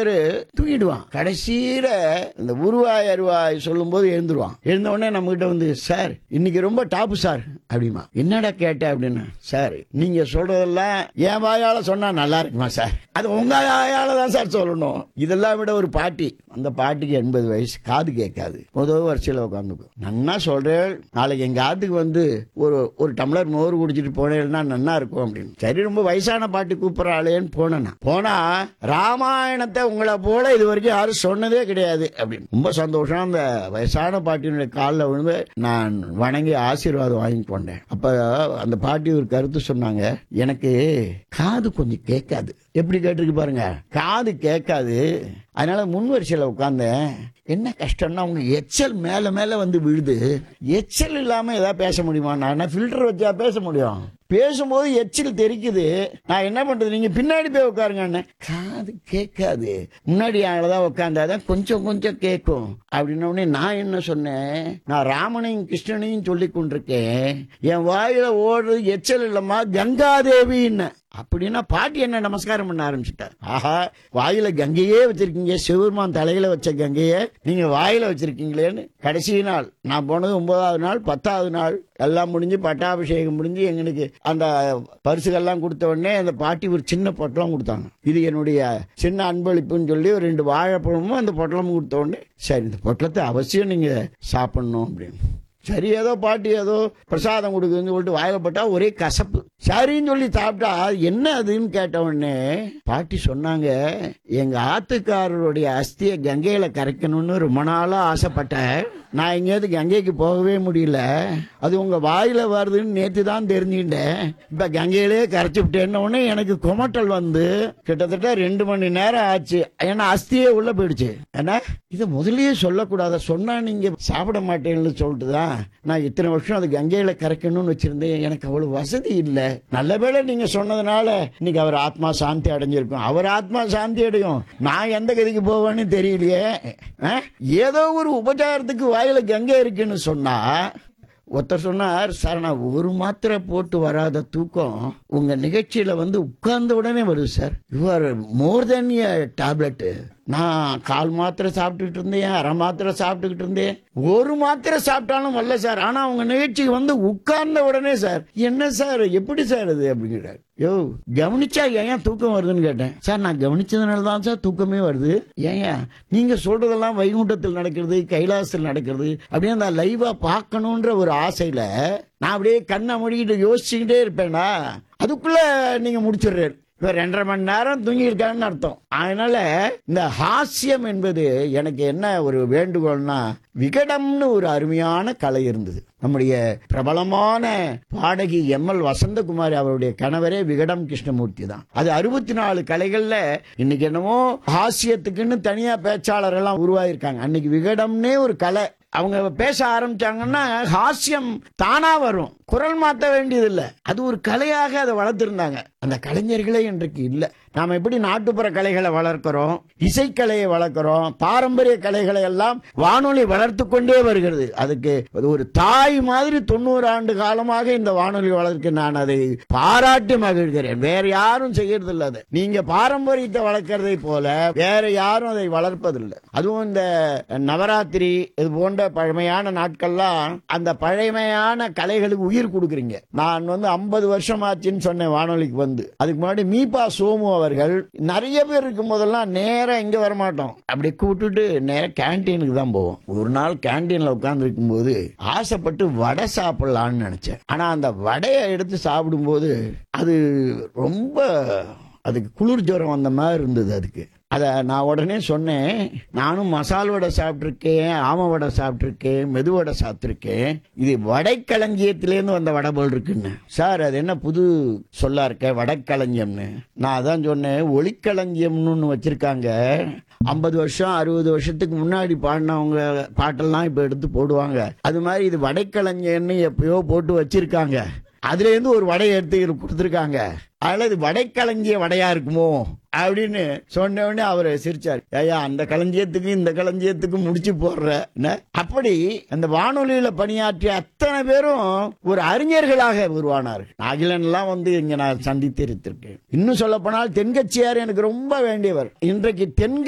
பேரு தூங்கிடுவான் கடைசியில இந்த உருவாய் அருவாய் சொல்லும்போது எழுந்துருவான் எழுந்த உடனே நம்ம கிட்ட வந்து சார் இன்னைக்கு ரொம்ப டாப்பு சார் அப்படிமா என்னடா கேட்ட அப்படின்னு சார் நீங்க சொல்றதெல்லாம் என் வாயால சொன்னா நல்லா இருக்குமா சார் அது உங்க வாயால தான் சார் சொல்லணும் இதெல்லாம் விட ஒரு பாட்டி அந்த பாட்டிக்கு எண்பது வயசு காது கேட்காது முதல் வரிசையில் உட்காந்துக்கும் நன்னா சொல்றேன் நாளைக்கு எங்க ஆத்துக்கு வந்து ஒரு ஒரு டம்ளர் மோர் குடிச்சிட்டு போனேன்னா நன்னா இருக்கும் அப்படின்னு சரி ரொம்ப வயசான பாட்டி கூப்பிடறாளேன்னு போனேன் நான். போனா ராமாயணத்தை உங்களை போல இது வரைக்கும் யாரும் சொன்னதே கிடையாது அப்படின்னு ரொம்ப சந்தோஷம் அந்த வயசான பாட்டியினுடைய காலில் விழுந்து நான் வணங்கி ஆசீர்வாதம் வாங்கி கொண்டேன் அப்ப அந்த பாட்டி ஒரு கருத்து சொன்னாங்க எனக்கு காது கொஞ்சம் கேட்காது எப்படி கேட்டிருக்கு பாருங்க காது கேட்காது அதனால முன் வரிசையில் உட்காந்தேன் என்ன கஷ்டம்னா உங்க எச்சல் மேல மேல வந்து விழுது எச்சல் இல்லாம ஏதாவது பேச முடியுமா நான் ஃபில்டர் வச்சா பேச முடியும் பேசும்போது எச்சில் தெரிக்குது நான் என்ன பண்றது நீங்க பின்னாடி போய் உட்காருங்க காது கேட்காது முன்னாடி ஆளதான் உட்காந்தாதான் கொஞ்சம் கொஞ்சம் கேட்கும் அப்படின்ன உடனே நான் என்ன சொன்னேன் நான் ராமனையும் கிருஷ்ணனையும் சொல்லி கொண்டிருக்கேன் என் வாயில ஓடுறது எச்சல் இல்லம்மா கங்காதேவின்னு அப்படின்னா பாட்டி என்ன நமஸ்காரம் பண்ண ஆரம்பிச்சுட்டார் ஆஹா வாயில கங்கையே வச்சிருக்கீங்க சிவருமான் தலையில வச்ச கங்கைய நீங்க வாயில வச்சிருக்கீங்களேன்னு கடைசி நாள் நான் போனது ஒன்பதாவது நாள் பத்தாவது நாள் எல்லாம் முடிஞ்சு பட்டாபிஷேகம் முடிஞ்சு எங்களுக்கு அந்த பரிசுகள்லாம் கொடுத்த உடனே அந்த பாட்டி ஒரு சின்ன பொட்டலம் கொடுத்தாங்க இது என்னுடைய சின்ன அன்பளிப்புன்னு சொல்லி ஒரு ரெண்டு வாழைப்பழமும் அந்த பொட்டலமும் கொடுத்த உடனே சரி இந்த பொட்டலத்தை அவசியம் நீங்க சாப்பிடணும் அப்படின்னு சரி ஏதோ பாட்டி ஏதோ பிரசாதம் கொடுக்குதுன்னு சொல்லிட்டு வாயிலப்பட்டா ஒரே கசப்பு சரின்னு சொல்லி சாப்பிட்டா என்ன அதுன்னு கேட்ட உடனே பாட்டி சொன்னாங்க எங்க ஆத்துக்காரருடைய அஸ்தியை கங்கையில கரைக்கணும்னு ரொம்ப நாளா ஆசைப்பட்டேன் நான் எங்கேயாவது கங்கைக்கு போகவே முடியல அது உங்க வாயில வருதுன்னு நேத்து தான் தெரிஞ்சுக்கிட்டேன் இப்ப கங்கையிலே கரைச்சு விட்டேன்ன உடனே எனக்கு குமட்டல் வந்து கிட்டத்தட்ட ரெண்டு மணி நேரம் ஆச்சு ஏன்னா அஸ்தியே உள்ள போயிடுச்சு ஏன்னா இதை முதல்லயே சொல்லக்கூடாத சொன்னா நீங்க சாப்பிட மாட்டேன்னு சொல்லிட்டு தான் நான் இத்தனை வருஷம் அது கங்கையில கரைக்கணும்னு வச்சிருந்தேன் எனக்கு அவ்வளவு வசதி இல்லை நல்ல வேளை நீங்க சொன்னதுனால இன்னைக்கு அவர் ஆத்மா சாந்தி அடைஞ்சிருக்கும் அவர் ஆத்மா சாந்தி அடையும் நான் எந்த கதிக்கு போவேன்னு தெரியலையே ஆ? ஏதோ ஒரு உபச்சாரத்துக்கு வாயில கங்கை இருக்குன்னு சொன்னா ஒருத்தர் சொன்னார் சார் நான் ஒரு மாத்திரை போட்டு வராத தூக்கம் உங்க நிகழ்ச்சியில வந்து உட்கார்ந்த உடனே வருது sir you are more than a tablet நான் கால் மாத்திரை சாப்பிட்டுக்கிட்டு இருந்தேன் அரை மாத்திரை சாப்பிட்டுக்கிட்டு இருந்தேன் ஒரு மாத்திரை சாப்பிட்டாலும் வரல சார் ஆனா உங்க நிகழ்ச்சிக்கு வந்து உட்கார்ந்த உடனே சார் என்ன சார் எப்படி சார் இது அப்படிங்கிறார் யோ கவனிச்சா ஏன் தூக்கம் வருதுன்னு கேட்டேன் சார் நான் கவனிச்சதுனால தான் சார் தூக்கமே வருது ஏன் நீங்க சொல்றதெல்லாம் வைகுண்டத்தில் நடக்கிறது கைலாசத்தில் நடக்கிறது அப்படியே நான் லைவா பார்க்கணுன்ற ஒரு ஆசையில நான் அப்படியே கண்ணை மூடிக்கிட்டு யோசிச்சுக்கிட்டே இருப்பேனா அதுக்குள்ள நீங்க முடிச்சிடுறாரு இப்ப ரெண்டரை மணி நேரம் தூங்கியிருக்காங்கன்னு அர்த்தம் அதனால இந்த ஹாஸ்யம் என்பது எனக்கு என்ன ஒரு வேண்டுகோள்னா விகடம்னு ஒரு அருமையான கலை இருந்தது நம்முடைய பிரபலமான பாடகி எம் எல் வசந்தகுமாரி அவருடைய கணவரே விகடம் கிருஷ்ணமூர்த்தி தான் அது அறுபத்தி நாலு கலைகள்ல இன்னைக்கு என்னமோ ஹாஸ்யத்துக்குன்னு தனியா பேச்சாளர் எல்லாம் உருவாயிருக்காங்க அன்னைக்கு விகடம்னே ஒரு கலை அவங்க பேச ஆரம்பிச்சாங்கன்னா ஹாஸ்யம் தானா வரும் குரல் மாற்ற வேண்டியதில்லை அது ஒரு கலையாக அதை வளர்த்திருந்தாங்க அந்த கலைஞர்களே இன்றைக்கு இல்லை நாம எப்படி நாட்டுப்புற கலைகளை வளர்க்கிறோம் இசைக்கலையை வளர்க்கிறோம் பாரம்பரிய கலைகளை எல்லாம் வானொலி வளர்த்து கொண்டே வருகிறது அதுக்கு அது ஒரு தாய் மாதிரி தொண்ணூறு ஆண்டு காலமாக இந்த வானொலி வளர்க்க நான் அதை பாராட்டி மகிழ்கிறேன் வேற யாரும் செய்யறது இல்லை அதை நீங்க பாரம்பரியத்தை வளர்க்கறதை போல வேற யாரும் அதை வளர்ப்பதில்லை அதுவும் இந்த நவராத்திரி இது போன்ற பழமையான நாட்கள்லாம் அந்த பழமையான கலைகளுக்கு உயிர் கொடுக்குறீங்க நான் வந்து ஐம்பது வருஷம் ஆச்சுன்னு சொன்னேன் வானொலிக்கு வந்து அதுக்கு முன்னாடி மீபா சோமு அவர்கள் நிறைய பேர் இருக்கும் போதெல்லாம் நேரா இங்க வரமாட்டோம் அப்படி கூப்பிட்டுட்டு நேரா கேன்டீனுக்கு தான் போவோம் ஒரு நாள் கேன்டீன்ல உட்கார்ந்து இருக்கும்போது ஆசைப்பட்டு வடை சாப்பிடலாம்னு நினைச்சேன் ஆனா அந்த வடையை எடுத்து சாப்பிடும்போது அது ரொம்ப அதுக்கு குளிர் ஜுரம் வந்த மாதிரி இருந்தது அதுக்கு அதை நான் உடனே சொன்னேன் நானும் மசால் வடை சாப்பிட்ருக்கேன் ஆம வடை சாப்பிட்ருக்கேன் மெது வடை சாப்பிட்ருக்கேன் இது வடைக்களஞ்சியத்திலேருந்து வந்த வடை போல் இருக்குன்னு சார் அது என்ன புது சொல்லா இருக்க வடக்களஞ்சியம்னு நான் அதான் சொன்னேன் ஒளிக்களஞ்சியம்னு ஒன்று வச்சிருக்காங்க ஐம்பது வருஷம் அறுபது வருஷத்துக்கு முன்னாடி பாடினவங்க பாட்டெல்லாம் இப்போ எடுத்து போடுவாங்க அது மாதிரி இது வடைக்களஞ்சியம்னு எப்பயோ போட்டு வச்சிருக்காங்க அதுல இருந்து ஒரு வடையை எடுத்து கொடுத்துருக்காங்க அதனால இது வடைக்களஞ்சிய வடையா இருக்குமோ அப்படின்னு சொன்ன உடனே அவர் சிரிச்சார் ஐயா அந்த களஞ்சியத்துக்கு இந்த களஞ்சியத்துக்கு முடிச்சு போடுற என்ன? அப்படி அந்த வானொலியில பணியாற்றிய அத்தனை பேரும் ஒரு அறிஞர்களாக உருவானார்கள் அகிலன் எல்லாம் வந்து இங்க நான் சந்தித்து இருந்திருக்கேன் இன்னும் சொல்ல போனால் தென்கட்சியார் எனக்கு ரொம்ப வேண்டியவர் இன்றைக்கு தென்க